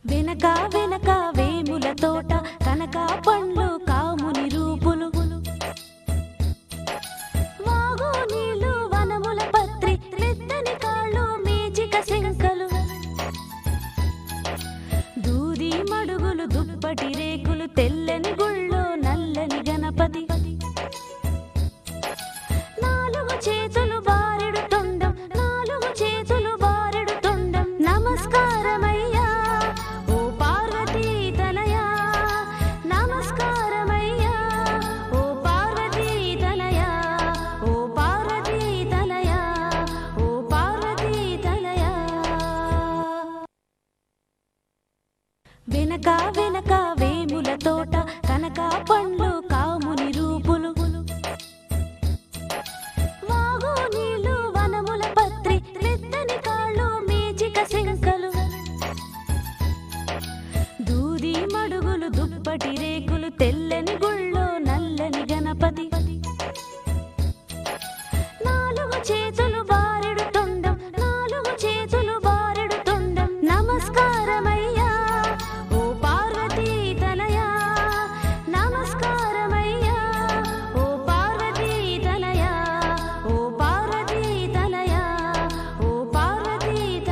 వెనక వెనక వేముల తోట కనక పండ్లు కాముని రూపులు వాగు నీళ్ళు వనముల పత్రి మెత్తని కాళ్ళు మేజిక శంకలు దూది మడుగులు దుప్పటి రేకులు తెల్లని గుళ్ళో నల్లని గణపతి నాలుగు చేతులు బారెడు తొండం నాలుగు చేతులు బారెడు తొండం నమస్కారమయ్యా ఓ పార్వతీ తనయా నమస్కారమయ్యా ఓ పార్వతీ తనయా ఓ పార్వతీ తనయా ఓ పార్వతీ తనయా వెనక వెనక వేముల తోట కనక పండ్లు